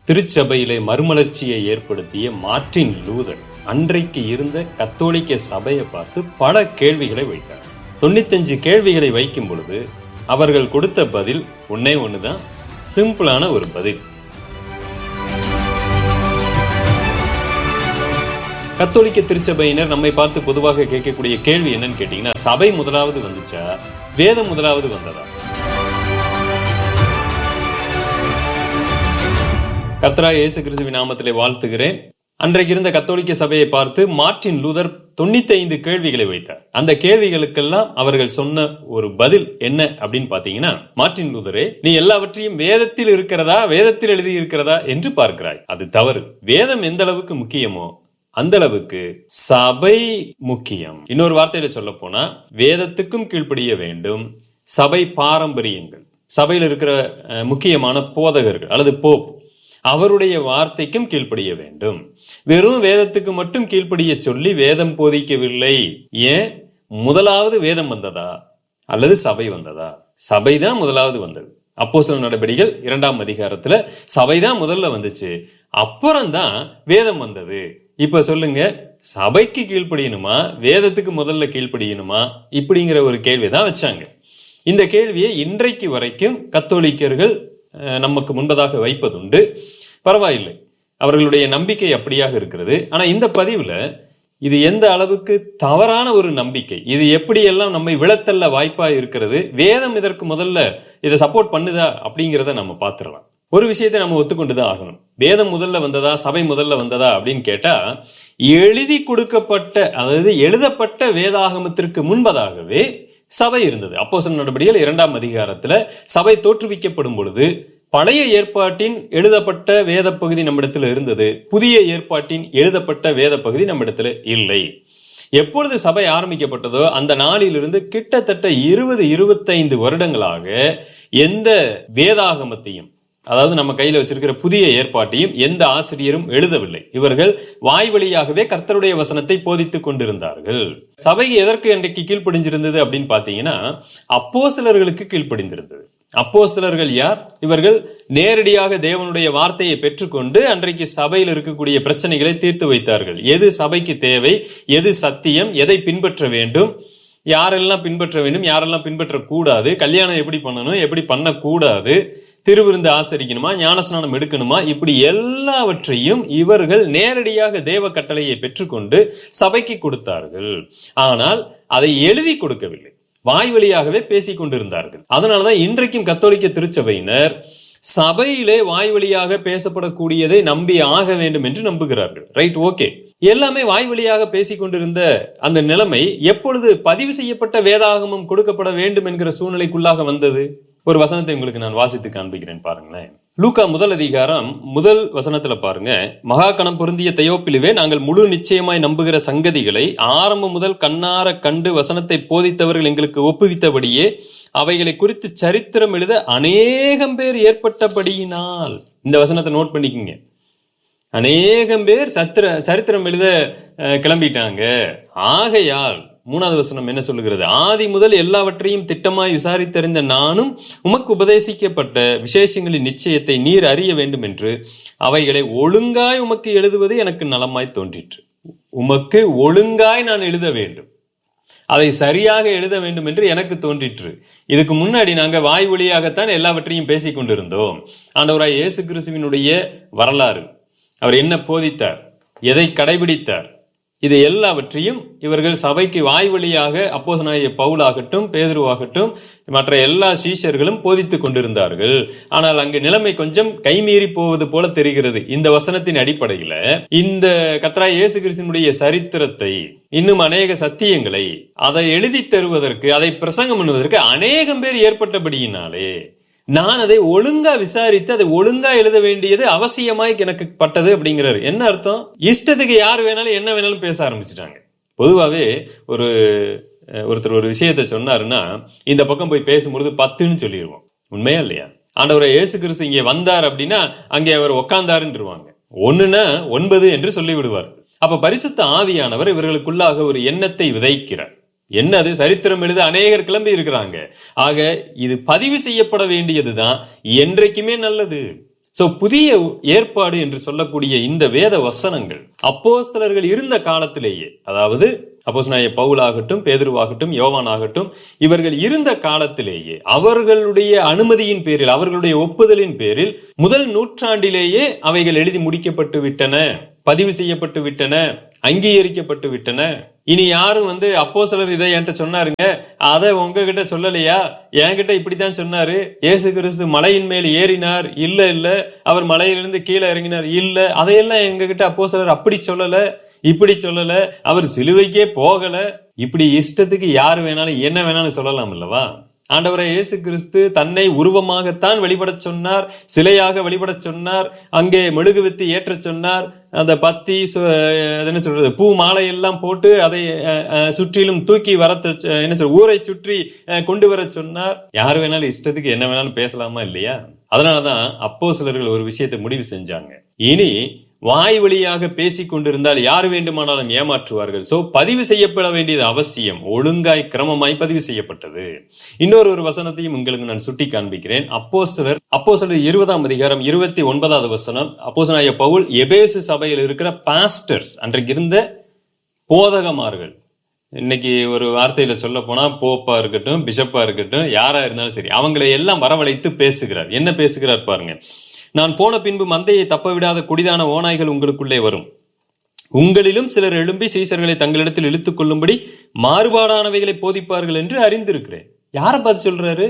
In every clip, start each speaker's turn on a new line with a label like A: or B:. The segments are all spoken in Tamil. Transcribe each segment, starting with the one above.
A: திருச்சபையிலே மறுமலர்ச்சியை ஏற்படுத்திய மார்ட்டின் லூதர் அன்றைக்கு இருந்த கத்தோலிக்க சபையை பார்த்து பல கேள்விகளை வைத்தார் தொண்ணூத்தஞ்சு கேள்விகளை வைக்கும் பொழுது அவர்கள் கொடுத்த பதில் ஒன்னே ஒண்ணுதான் சிம்பிளான ஒரு பதில் கத்தோலிக்க திருச்சபையினர் நம்மை பார்த்து பொதுவாக கேட்கக்கூடிய கேள்வி என்னன்னு கேட்டீங்கன்னா சபை முதலாவது வந்துச்சா வேதம் முதலாவது வந்ததா கத்ரா இயேசு கிறிஸ்துவின் நாமத்திலே வாழ்த்துகிறேன் அன்றைக்கு இருந்த கத்தோலிக்க சபையை பார்த்து மார்ட்டின் லூதர் தொண்ணூத்தி ஐந்து கேள்விகளை வைத்தார் அந்த கேள்விகளுக்கெல்லாம் அவர்கள் சொன்ன ஒரு பதில் என்ன அப்படின்னு பாத்தீங்கன்னா மார்ட்டின் லூதரே நீ எல்லாவற்றையும் வேதத்தில் இருக்கிறதா வேதத்தில் எழுதி இருக்கிறதா என்று பார்க்கிறாய் அது தவறு வேதம் எந்த அளவுக்கு முக்கியமோ அந்த அளவுக்கு சபை முக்கியம் இன்னொரு வார்த்தையில சொல்ல போனா வேதத்துக்கும் கீழ்ப்படிய வேண்டும் சபை பாரம்பரியங்கள் சபையில் இருக்கிற அஹ், முக்கியமான போதகர்கள் அல்லது போப் அவருடைய வார்த்தைக்கும் கீழ்ப்படிய வேண்டும் வெறும் வேதத்துக்கு மட்டும் கீழ்ப்படிய சொல்லி வேதம் போதிக்கவில்லை ஏன் முதலாவது வேதம் வந்ததா அல்லது சபை வந்ததா சபைதான் முதலாவது வந்தது அப்போஸ்தலர் நடபடிகள் இரண்டாம் அதிகாரத்துல சபைதான் முதல்ல வந்துச்சு அப்புறம்தான் வேதம் வந்தது இப்ப சொல்லுங்க சபைக்கு கீழ்ப்படியணுமா வேதத்துக்கு முதல்ல கீழ்ப்படியணுமா இப்படிங்கிற ஒரு கேள்விதான் வச்சாங்க இந்த கேள்வியை இன்றைக்கு வரைக்கும் கத்தோலிக்கர்கள் அஹ், நமக்கு முன்பதாக வைப்பதுண்டு பரவாயில்லை அவர்களுடைய நம்பிக்கை அப்படியாக இருக்கிறது ஆனா இந்த பதிவுல இது எந்த அளவுக்கு தவறான ஒரு நம்பிக்கை இது எப்படியெல்லாம் நம்மை விழத்தள்ள வாய்ப்பா இருக்கிறது வேதம் இதற்கு முதல்ல இதை சப்போர்ட் பண்ணுதா அப்படிங்கிறத நம்ம பார்த்துடலாம் ஒரு விஷயத்தை நம்ம ஒத்துக்கொண்டுதான் ஆகணும் வேதம் முதல்ல வந்ததா சபை முதல்ல வந்ததா அப்படின்னு கேட்டா எழுதி கொடுக்கப்பட்ட அதாவது எழுதப்பட்ட வேதாகமத்திற்கு முன்பதாகவே சபை இருந்தது அப்போஸ்தலர் நடபடிகள் இரண்டாம் அதிகாரத்துல சபை தோற்றுவிக்கப்படும் பொழுது பழைய ஏற்பாட்டின் எழுதப்பட்ட வேத பகுதி நம்மிடத்தில் இருந்தது புதிய ஏற்பாட்டின் எழுதப்பட்ட வேத பகுதி நம்மிடத்தில் இல்லை எப்பொழுது சபை ஆரம்பிக்கப்பட்டதோ அந்த நாளிலிருந்து கிட்டத்தட்ட இருபது இருபத்தைந்து வருடங்களாக எந்த வேதாகமத்தையும் அதாவது நம்ம கையில வச்சிருக்கிற புதிய ஏற்பாட்டையும் எந்த ஆசிரியரும் எழுதவில்லை இவர்கள் வாய் வழியாகவே கர்த்தருடைய வசனத்தை போதித்துக் கொண்டிருந்தார்கள் சபை எதற்கு இன்றைக்கு கீழ்ப்படிஞ்சிருந்தது அப்படின்னு பாத்தீங்கன்னா அப்போஸ்தலர்களுக்கு கீழ்ப்படிந்திருந்தது அப்போஸ்தலர்கள் யார் இவர்கள் நேரடியாக தேவனுடைய வார்த்தையை பெற்றுக்கொண்டு அன்றைக்கு சபையில் இருக்கக்கூடிய பிரச்சனைகளை தீர்த்து வைத்தார்கள் எது சபைக்கு தேவை எது சத்தியம் எதை பின்பற்ற வேண்டும் யாரெல்லாம் பின்பற்ற வேண்டும் யாரெல்லாம் பின்பற்றக்கூடாது கல்யாணம் எப்படி பண்ணணும் எப்படி பண்ணக்கூடாது திருவிருந்து ஆசரிக்கணுமா ஞானஸ்நானம் எடுக்கணுமா இப்படி எல்லாவற்றையும் இவர்கள் நேரடியாக தேவ கட்டளையை பெற்றுக்கொண்டு சபைக்கு கொடுத்தார்கள் ஆனால் அதை எழுதி கொடுக்கவில்லை வாய் வழியாகவே பேசிக் கொண்டிருந்தார்கள் அதனாலதான் இன்றைக்கும் கத்தோலிக்க திருச்சபையினர் சபையிலே வாய் வழியாக பேசப்படக்கூடியதை நம்பி ஆக வேண்டும் என்று நம்புகிறார்கள் ரைட் ஓகே எல்லாமே வாய் வழியாக பேசிக் கொண்டிருந்த அந்த நிலைமை எப்பொழுது பதிவு செய்யப்பட்ட வேதாகமம் கொடுக்கப்பட வேண்டும் என்கிற சூழ்நிலைக்குள்ளாக வந்தது ஒரு வசனத்தை உங்களுக்கு நான் வாசித்து காண்பிக்கிறேன் பாருங்களேன் லூக்கா முதல் அதிகாரம் முதல் வசனத்துல பாருங்க மகா கணம் பொருந்திய தெயோப்பிலுவே நாங்கள் முழு நிச்சயமாய் நம்புகிற சங்கதிகளை ஆரம்பம் முதல் கண்ணார கண்டு வசனத்தை போதித்தவர்கள் எங்களுக்கு ஒப்புவித்தபடியே அவைகளை குறித்து சரித்திரம் எழுத அநேகம் பேர் ஏற்பட்டபடியினால் இந்த வசனத்தை நோட் பண்ணிக்கங்க அநேகம் பேர் சத்திர சரித்திரம் எழுத அஹ், கிளம்பிட்டாங்க ஆகையால் மூணாவது வசனம் என்ன சொல்லுகிறது ஆதி முதல் எல்லாவற்றையும் திட்டமாய் விசாரித்தறிந்த நானும் உமக்கு உபதேசிக்கப்பட்ட விசேஷங்களின் நிச்சயத்தை நீர் அறிய வேண்டும் என்று அவைகளை ஒழுங்காய் உமக்கு எழுதுவது எனக்கு நலமாய் தோன்றிற்று உமக்கு ஒழுங்காய் நான் எழுத வேண்டும் அதை சரியாக எழுத வேண்டும் என்று எனக்கு தோன்றிற்று இதுக்கு முன்னாடி நாங்க வாய் வழியாகத்தான் எல்லாவற்றையும் பேசிக் கொண்டிருந்தோம் ஆண்டவராய் இயேசு கிறிஸ்துவினுடைய வரலாறு அவர் என்ன போதித்தார் எதை கடைபிடித்தார் இது எல்லாவற்றையும் இவர்கள் சபைக்கு வாய் வழியாக அப்போசனாய பவுலாகட்டும் பேதுருவாகட்டும் மற்ற எல்லா சீஷர்களும் போதித்துக் கொண்டிருந்தார்கள் ஆனால் அங்கு நிலைமை கொஞ்சம் கைமீறி போவது போல தெரிகிறது இந்த வசனத்தின் அடிப்படையில இந்த கத்ராய் இயேசு கிறிஸ்தினுடைய சரித்திரத்தை இன்னும் அநேக சத்தியங்களை அதை எழுதி தருவதற்கு அதை பிரசங்கம் பண்ணுவதற்கு அநேகம் பேர் ஏற்பட்டபடியினாலே நான் அதை ஒழுங்கா விசாரித்து அதை ஒழுங்கா எழுத வேண்டியது அவசியமாய் எனக்கு பட்டது அப்படிங்கிறாரு என்ன அர்த்தம் இஷ்டத்துக்கு யார் வேணாலும் என்ன வேணாலும் பேச ஆரம்பிச்சிட்டாங்க பொதுவாகவே ஒரு அஹ், ஒருத்தர் ஒரு விஷயத்தை சொன்னாருன்னா இந்த பக்கம் போய் பேசும்பொழுது பத்துன்னு சொல்லிடுவோம் உண்மையா இல்லையா ஆண்டவரை இயேசு கிறிஸ்து இங்கே வந்தார் அப்படின்னா அங்கே அவர் உக்காந்தாருன்றவாங்க ஒண்ணுன்னா ஒன்பது என்று சொல்லி விடுவார் அப்ப பரிசுத்த ஆவியானவர் இவர்களுக்குள்ளாக ஒரு எண்ணத்தை விதைக்கிறார் என்னது சரித்திரம் எழுத அநேகர் கிளம்பி இருக்கிறாங்க ஆக இது பதிவு செய்யப்பட வேண்டியதுதான் என்றைக்குமே நல்லது சோ புதிய ஏற்பாடு என்று சொல்லக்கூடிய இந்த வேத வசனங்கள் அப்போஸ்தலர்கள் இருந்த காலத்திலேயே அதாவது அப்போஸ்தலனாகிய பவுலாகட்டும் பேதுருவாகட்டும் யோவான் ஆகட்டும் இவர்கள் இருந்த காலத்திலேயே அவர்களுடைய அனுமதியின் பேரில் அவர்களுடைய ஒப்புதலின் பேரில் முதல் நூற்றாண்டிலேயே அவைகள் எழுதி முடிக்கப்பட்டு விட்டன பதிவு செய்யப்பட்டு விட்டன அங்கீகரிக்கப்பட்டு விட்டன இனி யாரும் வந்து அப்போ சிலர் இதை என்கிட்ட சொன்னாருங்க அதை உங்ககிட்ட சொல்லலையா என்கிட்ட இப்படித்தான் சொன்னாரு இயேசு கிறிஸ்து மலையின் மேல் ஏறினார் இல்ல இல்ல அவர் மலையிலிருந்து கீழே இறங்கினார் இல்ல அதையெல்லாம் எங்ககிட்ட அப்போ சிலர் அப்படி சொல்லல இப்படி சொல்லல அவர் சிலுவைக்கே போகல இப்படி இஷ்டத்துக்கு யார் வேணாலும் என்ன வேணாலும் சொல்லலாம் அல்லவா ஆண்டவரை இயேசு கிறிஸ்து தன்னை உருவமாகத்தான் வெளிப்படச் சொன்னார் சிலையாக வெளிப்படச் சொன்னார் அங்கே மெழுகுவித்து ஏற்றச் சொன்னார் அந்த பத்தி சு- அது என்ன சொல்றது பூ மாலை எல்லாம் போட்டு அதை அஹ், அஹ், சுற்றிலும் தூக்கி வரத்த அஹ், என்ன சொல்ற ஊரை சுற்றி அஹ், கொண்டு வர சொன்னார் யார் வேணாலும் இஷ்டத்துக்கு என்ன வேணாலும் பேசலாமா இல்லையா அதனாலதான் அப்போ சிலர்கள் ஒரு விஷயத்தை முடிவு செஞ்சாங்க இனி வாய் வழியாக பேசிக் கொண்டிருந்தால் யார் வேண்டுமானாலும் ஏமாற்றுவார்கள் சோ பதிவு செய்யப்பட வேண்டியது அவசியம் ஒழுங்காய் கிரமமாய் பதிவு செய்யப்பட்டது இன்னொரு ஒரு வசனத்தையும் உங்களுக்கு நான் சுட்டி காண்பிக்கிறேன் அப்போ சிலர் அப்போ சிலர் இருபதாம் அதிகாரம் இருபத்தி ஒன்பதாவது வசனம் அப்போ பவுல் எபேசு சபையில் இருக்கிற பாஸ்டர்ஸ் அன்றைக்கு இருந்த போதகமார்கள் இன்னைக்கு ஒரு வார்த்தையில சொல்ல போனா போப்பா இருக்கட்டும் பிஷப்பா இருக்கட்டும் யாரா இருந்தாலும் சரி அவங்களை எல்லாம் வரவழைத்து பேசுகிறார் என்ன பேசுகிறார் பாருங்க நான் போன பின்பு மந்தையை தப்ப விடாத குடிதான ஓநாய்கள் உங்களுக்குள்ளே வரும் உங்களிலும் சிலர் எழும்பி சீசர்களை தங்களிடத்தில் இழுத்துக் கொள்ளும்படி மாறுபாடானவைகளை போதிப்பார்கள் என்று அறிந்திருக்கிறேன் யாரை பார்த்து சொல்றாரு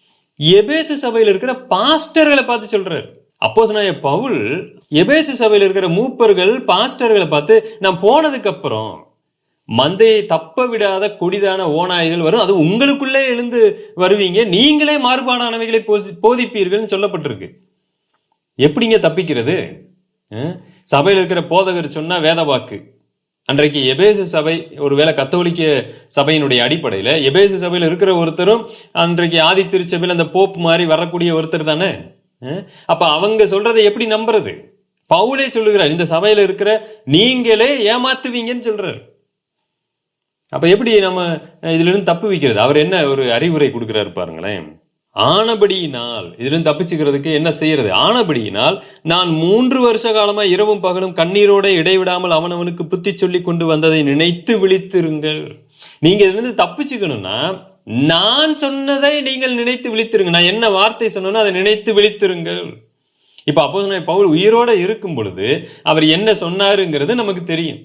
A: எபேசு சபையில் இருக்கிற பாஸ்டர்களை பார்த்து சொல்றாரு அப்போஸ் நான் பவுல் எபேசு சபையில் இருக்கிற மூப்பர்கள் பாஸ்டர்களை பார்த்து நான் போனதுக்கு அப்புறம் மந்தையை தப்ப விடாத கொடிதான ஓநாய்கள் வரும் அது உங்களுக்குள்ளே எழுந்து வருவீங்க நீங்களே மாறுபாடானவைகளை போசி- போதிப்பீர்கள்னு சொல்லப்பட்டிருக்கு எப்படிங்க தப்பிக்கிறது அஹ்? சபையில் இருக்கிற போதகர் சொன்னா வேத வாக்கு அன்றைக்கு எபேசு சபை ஒருவேளை கத்தோலிக்க சபையினுடைய அடிப்படையில எபேசு சபையில் இருக்கிற ஒருத்தரும் அன்றைக்கு ஆதி திருச்சபையில் அந்த போப் மாதிரி வரக்கூடிய ஒருத்தர் தானே அஹ்? அப்ப அவங்க சொல்றதை எப்படி நம்புறது பவுலே சொல்லுகிறார் இந்த சபையில இருக்கிற நீங்களே ஏமாத்துவீங்கன்னு சொல்றாரு அப்ப எப்படி நம்ம அஹ், இதுல இருந்து தப்பு வைக்கிறது அவர் என்ன ஒரு அறிவுரை கொடுக்கிறாரு பாருங்களேன் ஆனபடியினால் இதிலிருந்து தப்பிச்சுக்கிறதுக்கு என்ன செய்யறது ஆனபடியினால் நான் மூன்று வருஷ காலமா இரவும் பகலும் கண்ணீரோட இடைவிடாமல் அவனவனுக்கு புத்தி சொல்லி கொண்டு வந்ததை நினைத்து விழித்திருங்கள் நீங்க இதுல இருந்து தப்பிச்சுக்கணும்னா நான் சொன்னதை நீங்கள் நினைத்து விழித்திருங்க நான் என்ன வார்த்தை சொன்னேனோ அதை நினைத்து விழித்திருங்கள் இப்ப அப்போ பவுல் உயிரோட இருக்கும் பொழுது அவர் என்ன சொன்னாருங்கிறது நமக்கு தெரியும்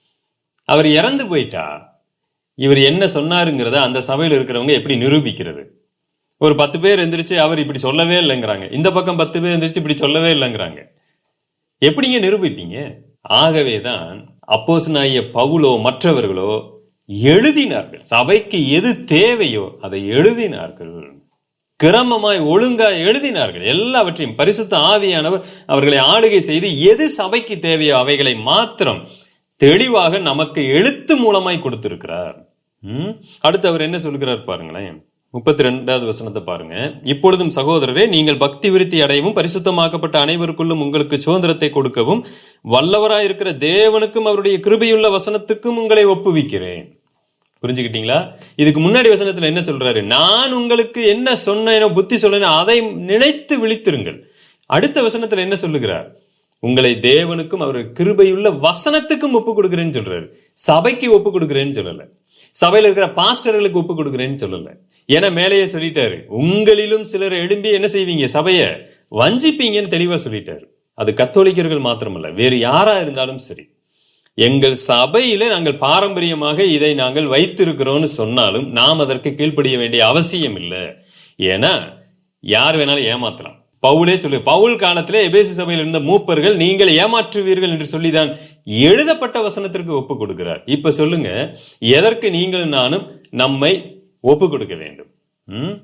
A: அவர் இறந்து போயிட்டா இவர் என்ன சொன்னாருங்கிறத அந்த சபையில் இருக்கிறவங்க எப்படி நிரூபிக்கிறது ஒரு பத்து பேர் எந்திரிச்சு அவர் இப்படி சொல்லவே இல்லைங்கிறாங்க இந்த பக்கம் பத்து பேர் எந்திரிச்சு இப்படி சொல்லவே இல்லைங்கிறாங்க எப்படிங்க நிரூபிப்பீங்க ஆகவே தான் அப்போஸ்தலனாகிய பவுலோ மற்றவர்களோ எழுதினார்கள் சபைக்கு எது தேவையோ அதை எழுதினார்கள் கிரமமாய் ஒழுங்காய் எழுதினார்கள் எல்லாவற்றையும் பரிசுத்த ஆவியானவர் அவர்களை ஆளுகை செய்து எது சபைக்கு தேவையோ அவைகளை மாத்திரம் தெளிவாக நமக்கு எழுத்து மூலமாய் கொடுத்திருக்கிறார் ம்? அடுத்து அவர் என்ன சொல்கிறார் பாருங்களேன் முப்பத்தி ரெண்டாவது வசனத்தை பாருங்க இப்பொழுதும் சகோதரரே நீங்கள் பக்தி விருத்தி அடையவும் பரிசுத்தமாக்கப்பட்ட அனைவருக்குள்ளும் உங்களுக்கு சுதந்திரத்தை கொடுக்கவும் வல்லவராயிருக்கிற தேவனுக்கும் அவருடைய கிருபையுள்ள வசனத்துக்கும் உங்களை ஒப்புவிக்கிறேன் புரிஞ்சுக்கிட்டீங்களா இதுக்கு முன்னாடி வசனத்துல என்ன சொல்றாரு நான் உங்களுக்கு என்ன சொன்னேனோ புத்தி சொன்னேனோ அதை நினைத்து விழித்திருங்கள் அடுத்த வசனத்துல என்ன சொல்லுகிறார் உங்களை தேவனுக்கும் அவர் கிருபையுள்ள வசனத்துக்கும் ஒப்பு கொடுக்கிறேன்னு சொல்றாரு சபைக்கு ஒப்பு கொடுக்கிறேன்னு சொல்லல சபையில இருக்கிற பாஸ்டர்களுக்கு ஒப்பு கொடுக்கிறேன்னு சொல்லல ஏன்னா மேலேயே சொல்லிட்டாரு உங்களிலும் சிலர் எழும்பி என்ன செய்வீங்க சபையை வஞ்சிப்பீங்கன்னு தெளிவா சொல்லிட்டாரு அது கத்தோலிக்கர்கள் மாத்திரமல்ல வேறு யாரா இருந்தாலும் சரி எங்கள் சபையில நாங்கள் பாரம்பரியமாக இதை நாங்கள் வைத்திருக்கிறோம்னு சொன்னாலும் நாம் அதற்கு கீழ்ப்படிய வேண்டிய அவசியம் இல்லை ஏன்னா யார் வேணாலும் ஏமாத்தலாம் பவுலே சொல்லு பவுல் காலத்திலே எபேசு சபையில் இருந்த மூப்பர்கள் நீங்கள் ஏமாற்றுவீர்கள் என்று சொல்லிதான் எழுதப்பட்ட வசனத்திற்கு ஒப்பு கொடுக்கிறார் இப்ப சொல்லுங்க எதற்கு நீங்களும் நானும் நம்மை ஒப்பு கொடுக்க வேண்டும் ம்?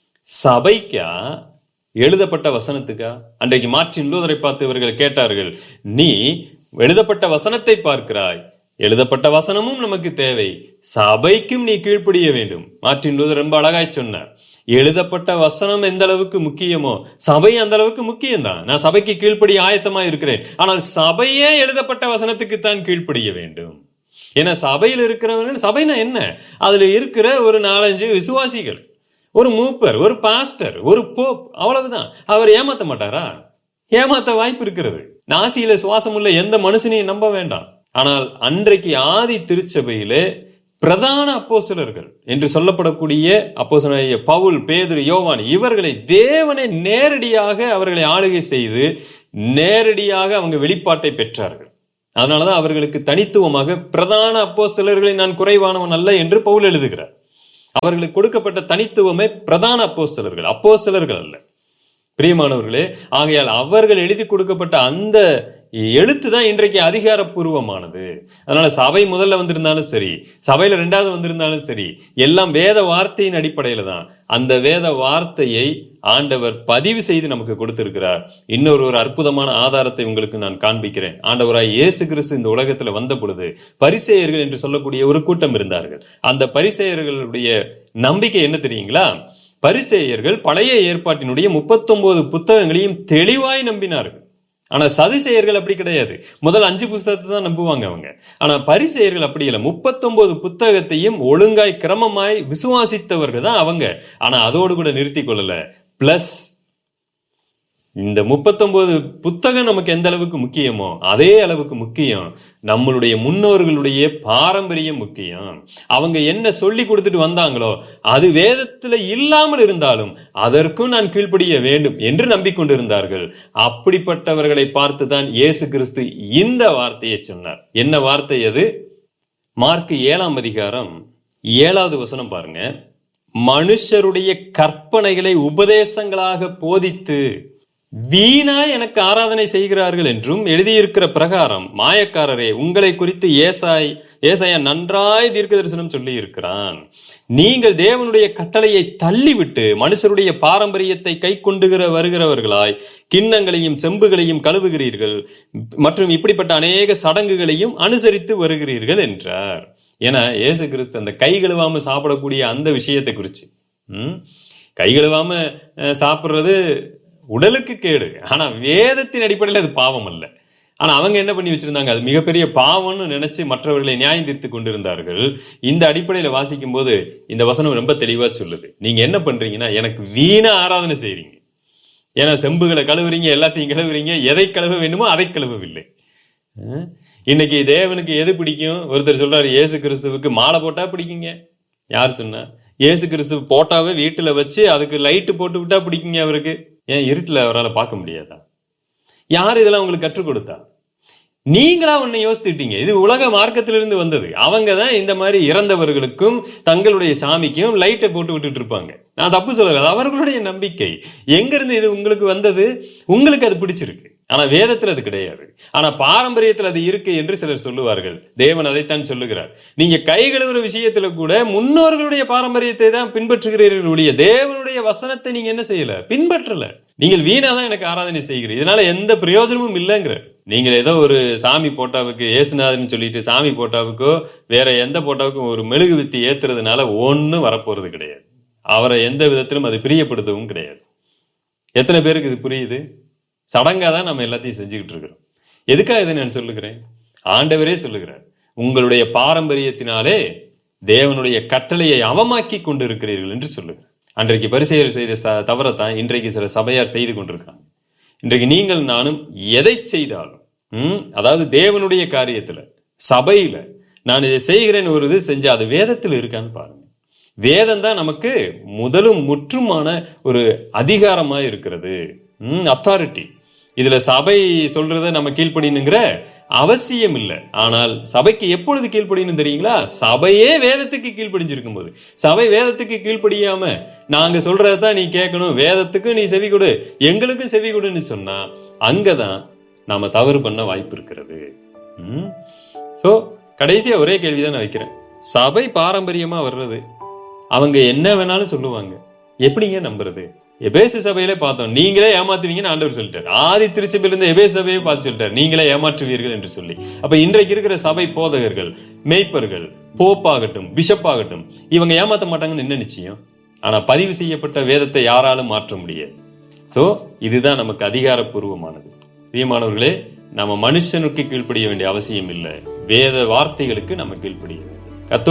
A: சபைக்கா எழுதப்பட்ட வசனத்துக்கா அன்றைக்கு மார்ட்டின் லூதரை பார்த்து இவர்கள் கேட்டார்கள் நீ எழுதப்பட்ட வசனத்தை பார்க்கிறாய் எழுதப்பட்ட வசனமும் நமக்கு தேவை சபைக்கும் நீ கீழ்ப்படிய வேண்டும் மார்ட்டின் லூதர் ரொம்ப அழகாய் சொன்னார் எழுதப்பட்ட வசனம் எந்த அளவுக்கு முக்கியமோ சபை அந்த அளவுக்கு முக்கியம்தான் நான் சபைக்கு கீழ்ப்படிய ஆயத்தமா இருக்கிறேன் ஆனால் சபையே எழுதப்பட்ட வசனத்துக்கு தான் கீழ்ப்படிய வேண்டும் ஏன்னா சபையில் இருக்கிறவங்க சபைனா என்ன அதுல இருக்கிற ஒரு நாலஞ்சு விசுவாசிகள் ஒரு மூப்பர் ஒரு பாஸ்டர் ஒரு போப் அவ்வளவுதான் அவர் ஏமாத்த மாட்டாரா ஏமாத்த வாய்ப்பு இருக்கிறது நாசியில சுவாசம் உள்ள எந்த மனுஷனையும் நம்ப வேண்டாம் ஆனால் அன்றைக்கு ஆதி திருச்சபையிலே பிரதான அப்போஸ்தலர்கள் என்று சொல்லப்படக்கூடிய அப்போஸ்தலனாகிய பவுல் பேதுரு யோவான் இவர்களை தேவனை நேரடியாக அவர்களை ஆளுகை செய்து நேரடியாக அவங்க வெளிப்பாட்டை பெற்றார்கள் அதனாலதான் அவர்களுக்கு தனித்துவமாக பிரதான அப்போஸ்தலர்களை நான் குறைவானவன் அல்ல என்று பவுல் எழுதுகிறார் அவர்களுக்கு கொடுக்கப்பட்ட தனித்துவமே பிரதான அப்போஸ்தலர்கள் அப்போஸ்தலர்கள் அல்ல பிரியமானவர்களே ஆகையால் அவர்கள் எழுதி கொடுக்கப்பட்ட அந்த எழுத்து தான் இன்றைக்கு அதிகாரப்பூர்வமானது அதனால சபை முதல்ல வந்திருந்தாலும் சரி சபையில ரெண்டாவது வந்திருந்தாலும் சரி எல்லாம் வேத வார்த்தையின் அடிப்படையில தான் அந்த வேத வார்த்தையை ஆண்டவர் பதிவு செய்து நமக்கு கொடுத்திருக்கிறார் இன்னொரு ஒரு அற்புதமான ஆதாரத்தை உங்களுக்கு நான் காண்பிக்கிறேன் ஆண்டவராய் இயேசு கிறிஸ்து இந்த உலகத்துல வந்த பொழுது பரிசேயர்கள் என்று சொல்லக்கூடிய ஒரு கூட்டம் இருந்தார்கள் அந்த பரிசேயர்களுடைய நம்பிக்கை என்ன தெரியுங்களா பரிசேயர்கள் பழைய ஏற்பாட்டினுடைய முப்பத்தொன்பது புத்தகங்களையும் தெளிவாய் நம்பினார்கள் ஆனா சதுசேயர்கள் அப்படி கிடையாது முதல் அஞ்சு புத்தகத்தை தான் நம்புவாங்க அவங்க ஆனா பரிசேயர்கள் அப்படி இல்லை முப்பத்தொன்பது புத்தகத்தையும் ஒழுங்காய் கிரமமாய் விசுவாசித்தவர்கள் தான் அவங்க ஆனா அதோடு கூட நிறுத்தி கொள்ளல பிளஸ் இந்த முப்பத்தொன்பது புத்தகம் நமக்கு எந்த அளவுக்கு முக்கியமோ அதே அளவுக்கு முக்கியம் நம்மளுடைய முன்னோர்களுடைய பாரம்பரியம் முக்கியம் அவங்க என்ன சொல்லி கொடுத்துட்டு வந்தாங்களோ அது வேதத்துல இல்லாமல் இருந்தாலும் அதற்கும் நான் கீழ்ப்படிய வேண்டும் என்று நம்பிக்கொண்டிருந்தார்கள் அப்படிப்பட்டவர்களை பார்த்து தான் இயேசு கிறிஸ்து இந்த வார்த்தையை சொன்னார் என்ன வார்த்தை அது மார்க் ஏழாம் அதிகாரம் ஏழாவது வசனம் பாருங்க மனுஷருடைய கற்பனைகளை உபதேசங்களாக போதித்து வீணா எனக்கு ஆராதனை செய்கிறார்கள் என்றும் எழுதியிருக்கிற பிரகாரம் மாயக்காரரே உங்களை குறித்து ஏசாய் ஏசாயா நன்றாய் தீர்க்க தரிசனம் சொல்லி இருக்கிறான் நீங்கள் தேவனுடைய கட்டளையை தள்ளிவிட்டு மனுஷருடைய பாரம்பரியத்தை கை கொண்டுகிற வருகிறவர்களாய் கிண்ணங்களையும் செம்புகளையும் கழுவுகிறீர்கள் மற்றும் இப்படிப்பட்ட அநேக சடங்குகளையும் அனுசரித்து வருகிறீர்கள் என்றார் ஏன்னா இயேசு கிறிஸ்து அந்த கை கழுவாம சாப்பிடக்கூடிய அந்த விஷயத்தை குறிச்சு ம் கை கழுவாம அஹ், சாப்பிடுறது உடலுக்கு கேடு ஆனா வேதத்தின் அடிப்படையில் அது பாவம் அல்ல ஆனா அவங்க என்ன பண்ணி வச்சிருந்தாங்க அது மிகப்பெரிய பாவம்னு நினைச்சு மற்றவர்களை நியாயம் தீர்த்து கொண்டிருந்தார்கள் இந்த அடிப்படையில வாசிக்கும் போது இந்த வசனம் ரொம்ப தெளிவா சொல்லுது நீங்க என்ன பண்றீங்கன்னா எனக்கு வீணா ஆராதனை செய்றீங்க ஏன்னா செம்புகளை கழுவுறீங்க எல்லாத்தையும் கழுவுறீங்க எதை கழுவ வேண்டுமோ அதை கழுவவில்லை அஹ், இன்னைக்கு தேவனுக்கு எது பிடிக்கும் ஒருத்தர் சொல்றாரு இயேசு கிறிஸ்துவுக்கு மாலை போட்டா பிடிக்குங்க யார் சொன்னா இயேசு கிறிஸ்து போட்டாவே வீட்டுல வச்சு அதுக்கு லைட்டு போட்டு விட்டா பிடிக்குங்க அவருக்கு ஏன் இருட்டுல அவரால் பார்க்க முடியாதா யார் இதெல்லாம் உங்களுக்கு கற்றுக் கொடுத்தா நீங்களா ஒண்ணு யோசித்துட்டீங்க இது உலக மார்க்கத்திலிருந்து வந்தது அவங்க தான் இந்த மாதிரி இறந்தவர்களுக்கும் தங்களுடைய சாமிக்கும் லைட்டை போட்டு விட்டுட்டு இருப்பாங்க நான் தப்பு சொல்லல அது அவர்களுடைய நம்பிக்கை எங்க இருந்து இது உங்களுக்கு வந்தது உங்களுக்கு அது பிடிச்சிருக்கு ஆனா வேதத்துல அது கிடையாது ஆனா பாரம்பரியத்துல அது இருக்கு என்று சிலர் சொல்லுவார்கள் தேவன் அதைத்தான் சொல்லுகிறார் நீங்க கை கழுவுற விஷயத்துல கூட முன்னோர்களுடைய பாரம்பரியத்தை தான் பின்பற்றுகிறீர்கள் ஒழிய தேவனுடைய வசனத்தை நீங்க என்ன செய்யல பின்பற்றல நீங்கள் வீணா தான் எனக்கு ஆராதனை செய்கிறீர்கள் இதனால எந்த பிரயோஜனமும் இல்லைங்கிற நீங்கள் ஏதோ ஒரு சாமி போட்டாவுக்கு ஏசுநாதன் சொல்லிட்டு சாமி போட்டாவுக்கோ வேற எந்த போட்டாவுக்கும் ஒரு மெழுகு வித்தி ஏத்துறதுனால ஒன்றும் வரப்போறது கிடையாது அவரை எந்த விதத்திலும் அது பிரியப்படுத்தவும் கிடையாது எத்தனை பேருக்கு இது புரியுது சடங்கா தான் நம்ம எல்லாத்தையும் செஞ்சுக்கிட்டு இருக்கிறோம் எதுக்காக இதை நான் சொல்லுகிறேன் ஆண்டவரே சொல்லுகிறார் உங்களுடைய பாரம்பரியத்தினாலே தேவனுடைய கட்டளையை அவமாக்கி கொண்டு இருக்கிறீர்கள் என்று சொல்லுகிறார் அன்றைக்கு பரிசெயல் செய்த ச- தவறத்தான் இன்றைக்கு சில சபையார் செய்து கொண்டிருக்காங்க இன்றைக்கு நீங்கள் நானும் எதை செய்தாலும் ம், அதாவது தேவனுடைய காரியத்துல சபையில நான் இதை செய்கிறேன் ஒரு இது செஞ்சா அது வேதத்தில் இருக்கான்னு பாருங்க வேதம் தான் நமக்கு முதலும் முற்றுமான ஒரு அதிகாரமா இருக்கிறது அத்தாரிட்டி இதுல சபை சொல்றத நம்ம கீழ்ப்படினுங்கிற அவசியம் இல்லை ஆனால் சபைக்கு எப்பொழுது கீழ்ப்படியணும் தெரியுங்களா சபையே வேதத்துக்கு கீழ்ப்படிஞ்சிருக்கும் போது சபை வேதத்துக்கு கீழ்ப்படியாம நாங்க சொல்றதான் நீ கேட்கணும் வேதத்துக்கும் நீ செவி கொடு எங்களுக்கும் செவி கொடுன்னு சொன்னா அங்கதான் நாம தவறு பண்ண வாய்ப்பு இருக்கிறது ஸோ கடைசியா ஒரே கேள்விதான் நான் வைக்கிறேன் சபை பாரம்பரியமா வர்றது அவங்க என்ன வேணாலும் சொல்லுவாங்க எப்படிங்க நம்புறது எபேசு சபையில பார்த்தோம் நீங்களே ஏமாத்துவீங்கன்னு ஆண்டவர் சொல்லிட்டார் ஆதி திருச்சபையில இருந்து எபேசு சபையை பார்த்து சொல்லிட்டார் நீங்களே ஏமாற்றுவீர்கள் என்று சொல்லி அப்ப இன்றைக்கு இருக்கிற சபை போதகர்கள் மேய்ப்பர்கள் போப்பாகட்டும் பிஷப் ஆகட்டும் இவங்க ஏமாத்த மாட்டாங்கன்னு என்ன நிச்சயம் ஆனா பதிவு செய்யப்பட்ட வேதத்தை யாராலும் மாற்ற முடியாது சோ இதுதான் நமக்கு அதிகாரப்பூர்வமானது பிரியமானவர்களே நம்ம மனுஷனுக்கு கீழ்ப்படிய வேண்டிய அவசியம் இல்லை வேத வார்த்தைகளுக்கு நம்ம கீழ்ப்படிய வேண்டும்.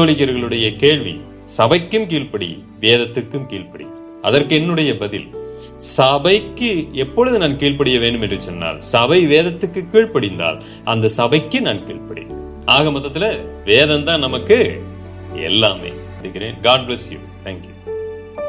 A: கத்தோலிக்கர்களுடைய கேள்வி சபைக்கும் கீழ்ப்படி வேதத்துக்கும் கீழ்ப்படி அதற்கு என்னுடைய பதில் சபைக்கு எப்பொழுது நான் கீழ்ப்படிய வேண்டும் என்று சொன்னால் சபை வேதத்துக்கு கீழ்ப்படிந்தால் அந்த சபைக்கு நான் கீழ்ப்படிவேன் ஆக மொத்தத்துல வேதம் தான் நமக்கு எல்லாமே காட் பிளஸ் யூ தேங்க்யூ